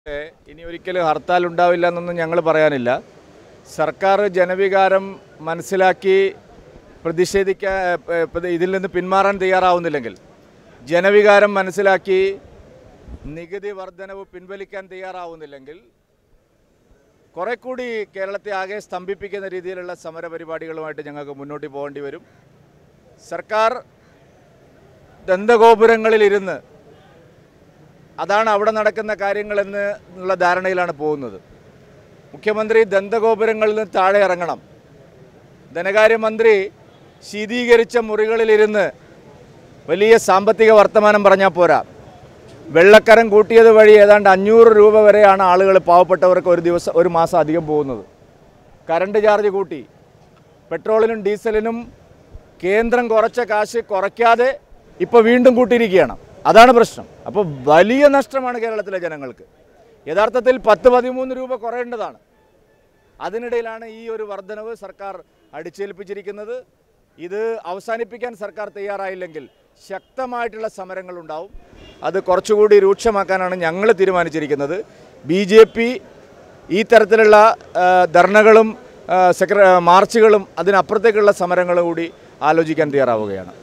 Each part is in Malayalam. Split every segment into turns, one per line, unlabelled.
ഇനി ഒരിക്കലും ഹർത്താൽ ഉണ്ടാവില്ല എന്നൊന്നും ഞങ്ങൾ പറയാനില്ല സർക്കാർ ജനവികാരം മനസ്സിലാക്കി പ്രതിഷേധിക്കാൻ ഏ, ഏ, ഇതിൽ നിന്ന് പിന്മാറാൻ തയ്യാറാവുന്നില്ലെങ്കിൽ ജനവികാരം മനസ്സിലാക്കി നികുതി വർധനവ് പിൻവലിക്കാൻ തയ്യാറാവുന്നില്ലെങ്കിൽ കുറെ കൂടി കേരളത്തെ ആകെ സ്തംഭിപ്പിക്കുന്ന രീതിയിലുള്ള സമര പരിപാടികളുമായിട്ട് ഞങ്ങൾക്ക് മുന്നോട്ട് പോകേണ്ടി വരും സർക്കാർ ദന്തഗോപുരങ്ങളിലിരുന്ന് അതാണ് അവിടെ നടക്കുന്ന കാര്യങ്ങളെന്ന് ഉള്ള ധാരണയിലാണ് പോകുന്നത് മുഖ്യമന്ത്രി ദന്തഗോപുരങ്ങളിൽ നിന്ന് താഴെ ഇറങ്ങണം ധനകാര്യമന്ത്രി ശീതീകരിച്ച മുറികളിലിരുന്ന് വലിയ സാമ്പത്തിക വർത്തമാനം പറഞ്ഞാൽ പോരാ വെള്ളക്കരം കൂട്ടിയത് വഴി ഏതാണ്ട് അഞ്ഞൂറ് രൂപ വരെയാണ് ആളുകൾ പാവപ്പെട്ടവർക്ക് ഒരു ദിവസം ഒരു മാസം അധികം പോകുന്നത് കറണ്ട് ചാർജ് കൂട്ടി പെട്രോളിനും ഡീസലിനും കേന്ദ്രം കുറച്ച കാശ് കുറയ്ക്കാതെ ഇപ്പോൾ വീണ്ടും കൂട്ടിയിരിക്കുകയാണ് അതാണ് പ്രശ്നം അപ്പോൾ വലിയ നഷ്ടമാണ് കേരളത്തിലെ ജനങ്ങൾക്ക് യഥാർത്ഥത്തിൽ പത്ത് പതിമൂന്ന് രൂപ കുറയേണ്ടതാണ് അതിനിടയിലാണ് ഈ ഒരു വർധനവ് സർക്കാർ അടിച്ചേൽപ്പിച്ചിരിക്കുന്നത് ഇത് അവസാനിപ്പിക്കാൻ സർക്കാർ തയ്യാറായില്ലെങ്കിൽ ശക്തമായിട്ടുള്ള സമരങ്ങളുണ്ടാവും അത് കുറച്ചുകൂടി രൂക്ഷമാക്കാനാണ് ഞങ്ങൾ തീരുമാനിച്ചിരിക്കുന്നത് ബി ജെ പി ഈ തരത്തിലുള്ള ആ, ധർണകളും ആ, സെക്ര മാർച്ചുകളും അതിനപ്പുറത്തേക്കുള്ള സമരങ്ങളും കൂടി ആലോചിക്കാൻ തയ്യാറാവുകയാണ്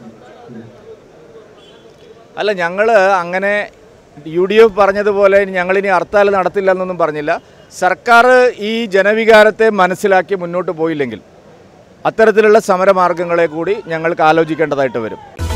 അല്ല ഞങ്ങൾ അങ്ങനെ യു ഡി എഫ് പറഞ്ഞതുപോലെ ഞങ്ങളിനി ഹർത്താൽ നടത്തില്ല എന്നൊന്നും പറഞ്ഞില്ല സർക്കാർ ഈ ജനവികാരത്തെ മനസ്സിലാക്കി മുന്നോട്ട് പോയില്ലെങ്കിൽ അത്തരത്തിലുള്ള സമരമാർഗങ്ങളെ കൂടി ഞങ്ങൾക്ക് ആലോചിക്കേണ്ടതായിട്ട് വരും